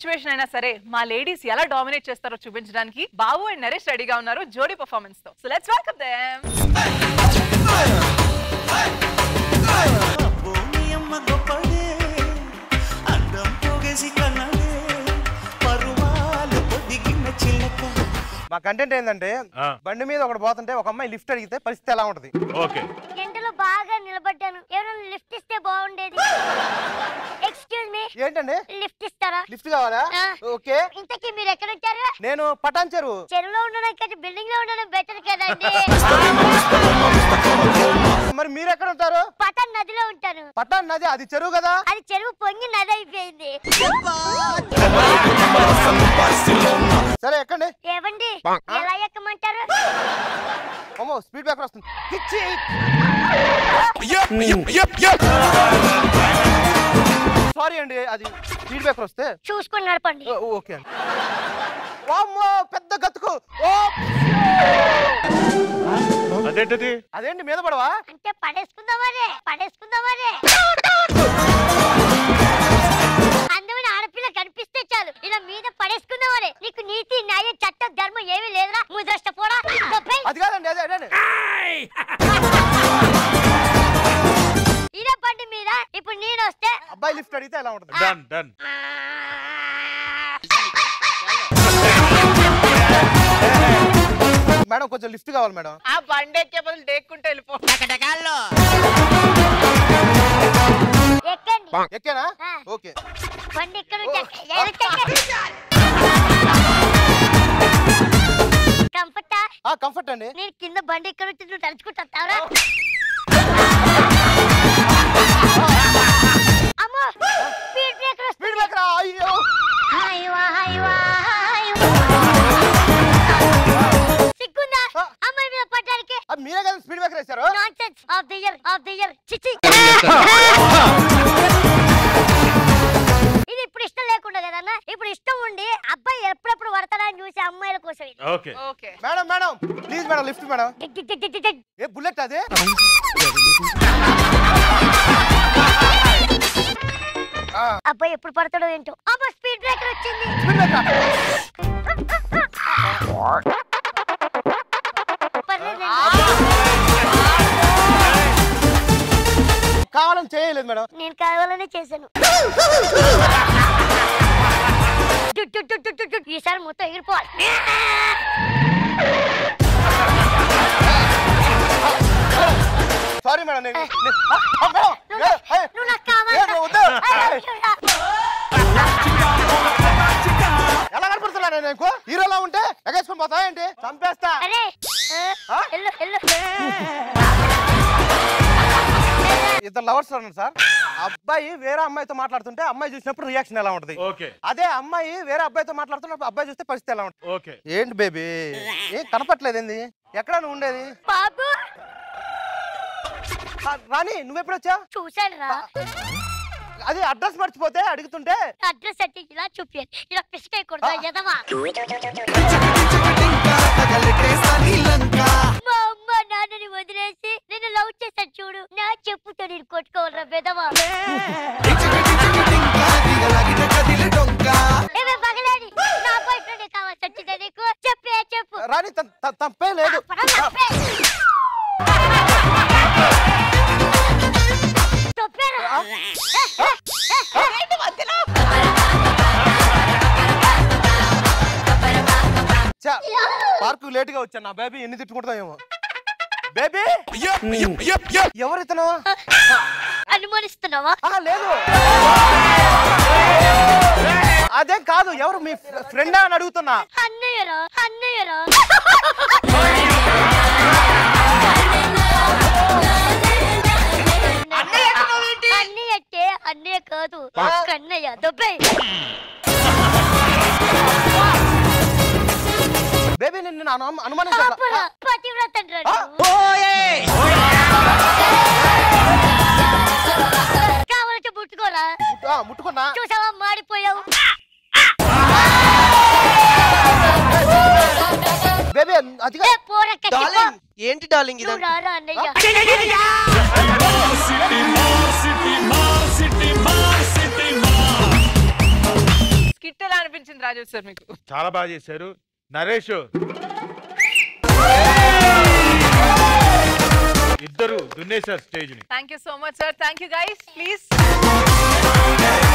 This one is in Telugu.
సిచ్యువేషన్ అయినా సరే మా లేడీస్ ఎలా డామినేట్ చేస్తారో చూపించడానికి బాబు అండ్ నరేష్ రెడీగా ఉన్నారు జోడీ పర్ఫార్మెన్స్ తో సో లెట్స్ వెల్కమ్ దెం భూమి అమ్మ గొప్పదే అందం పోగేసి కన్నదే పరువాలు పొదిగిన చిలక మా కంటెంట్ ఏంటంటే ఆ. బండి మీద ఒకటి పోతుంటే ఒక అమ్మాయి లిఫ్ట్ అడిగితే పరిస్థితి ఎలా ఉంటది ఓకే ఎండలో బాగా నిలబడ్డాను ఎవరైనా లిఫ్ట్ ఇస్తే బాగుండేది ఎక్స్క్యూజ్ మీ ఏంటండి లిఫ్ట్ ఇస్తారా లిఫ్ట్ కావాలా ఆ. ఓకే ఇంతకీ మీరు ఎక్కడ ఉంటారు నేను పటాన్ చెరువు చెరువులో ఉండడం కంటే బిల్డింగ్ లో ఉండడం బెటర్ కదండి మరి మీరు ఎక్కడ ఉంటారు పటన్ నదిలో ఉంటాను పటాన్ నది అది చెరువు కదా అది చెరువు పొంగి నది అయిపోయింది సరే ఎక్కండి ఏవండి ఎలా ఎక్కమంటారు అమ్మో స్పీడ్ బ్రేకర్ వస్తుంది కిచ్చి సారీ అండి అది స్పీడ్ బ్రేకర్ వస్తే చూసుకొని నడపండి ఓ, ఓకే అండి వామ్మో పెద్ద గతుకు ఓ అదేంటది అదేంటి మీద పడవా అంటే పడేసుకుందామనే పడేసుకుందామనే అందమైన ఆడపిల్ల కనిపిస్తే చాలు ఇలా మీద పడేసుకుందామనే నీకు నీతి న్యాయం చట్టం ధర్మం ఏమీ లేదురా ముద్రష్ట పోడా తప్పై. అది కాదండి అదే అదే ఇదే బండి మీద ఇప్పుడు నేను వస్తే అబ్బాయి లిఫ్ట్ అడిగితే ఎలా ఉంటుంది డన్ డన్ మేడం కొంచెం లిఫ్ట్ కావాలి మేడం ఆ బండి ఎక్కే బదులు డేక్కుంటే వెళ్ళిపో ఎక్కండి ఎక్కేనా ఆ. ఓకే బండి ఇక్కడ నుంచి ఎక్క- ఎక్కడ ఎక్కండి. కంఫర్టా ఆ కంఫర్ట్ అండి నేను కింద బండి ఇక్కడ నుంచి నువ్వు తలుచుకుంటావురా అమ్మో స్పీడ్ బ్రేకర్ స్పీడ్ బ్రేకర్ అయ్యో సిగ్గుందా ఆ. అమ్మాయి మీద పడ్డానికి అది మీరే కదా స్పీడ్ బ్రేకర్ వేశారు nonsense of the year of the year చిచి ఇది ఇప్పుడు ఇష్టం లేకుండా కదన్నా ఇప్పుడు ఇష్టం ఉండి అబ్బాయి ఎప్పుడెప్పుడు పడతాడా అని చూసి అమ్మాయిల కోసం ఇది okay okay madam madam please madam lift madam tick tick tick tick tick tick. ఏ బుల్లెట్ అది ఆ, అబ్బాయి ఎప్పుడు పడతాడో ఏంటో అమ్మ స్పీడ్ బ్రేకర్ వచ్చింది స్పీడ్ బ్రేకర్ పర్లేదండి. కావాలని చేయలేదు మేడం నేను కావాలనే చేశాను టు, టు, టు, టు, టు, టు. ఈసారి మొత్తం ఎగిరిపోవాలి సారీ మేడం నేను నేను- ఆ, ఆ, మేడం నువ్వు ఏ, ఏ, నువ్వు నాకు ఏ, కావాలి నువ్వు వద్దు. అయ్యో, ఎలా కనపడుతున్నా నేను నీకు హీరోలా ఉంటే ఎగేసుకొని పోతా ఏంటి చంపేస్తా అరే ఆ? ఎల్లు ఎల్లు ఇద్దరు లవర్స్ ఉన్నారు సార్ అబ్బాయి వేరే అమ్మాయితో మాట్లాడుతుంటే అమ్మాయి చూసినప్పుడు రియాక్షన్ ఎలా ఉంటది ఓకే అదే అమ్మాయి వేరే అబ్బాయితో మాట్లాడుతున్నప్పుడు అబ్బాయి చూస్తే పరిస్థితి ఎలా ఉంటుంది ఓకే ఏంటి బేబీ ఏం కనపట్లేదు ఏంది ఎక్కడ నువ్వు ఉండేది బాబు ఆ, రాణి నువ్వెప్పుడు వచ్చా చూశాను రా అది అడ్రస్ మర్చిపోతే అడుగుతుంటే అడ్రస్ అంటే ఇలా చూపించాను ఇలా పిసికాయ కొడతా ఎదవా మా అమ్మ నాన్నని వదిలేసి నేను లవ్ చేశాను చూడు నా చెప్పుతో నేను కొట్టుకోవాలరా వెదవా ఏమే పగలాడి నా బాయ్ ఫ్రెండ్ కావాల్సి వచ్చిందా నీకు చెప్పే చెప్పు రాణి త- త- తప్పే లేదు ఆ, పడవ తప్పే. తప్పేరా? ఏ, ఏ, చా పార్కు లేట్ గా వచ్చాను నా బేబీ ఎన్ని తిట్టుకుంటుందేమో బేబీ ఎవరు ఇతను అనుమానిస్తున్నావా ఆ, లేదు అదేం కాదు ఎవరు మీ ఫ్రెండా అని అడుగుతున్నా అన్నయ్యరా అన్నయ్యరా అన్నయ్య అంటే అన్నయ్య కాదు కన్నయ్య దొబ్బే బేబీ నేను నిన్ను అను- అనుమానించట్లా పాపరా పతివ్రతండ్రా ఆ, కావాలంటే ముట్టుకోరా ముట్టు- ఆ, ముట్టుకున్నా చూసావా మాడిపోయావు బేబీ అదిగా ఏ, పోరా కచ్చిపో. డార్లింగ్ ఏంటి డార్లింగ్ నువ్వు ఇదంతా రారా అన్నయ్య స్కిట్ ఎలా బాగా చేశారు మీకు చాలా బాగా చేశారు నరేష్ ఇద్దరు దున్నేశారు స్టేజ్ ని thank you so much sir thank you guys please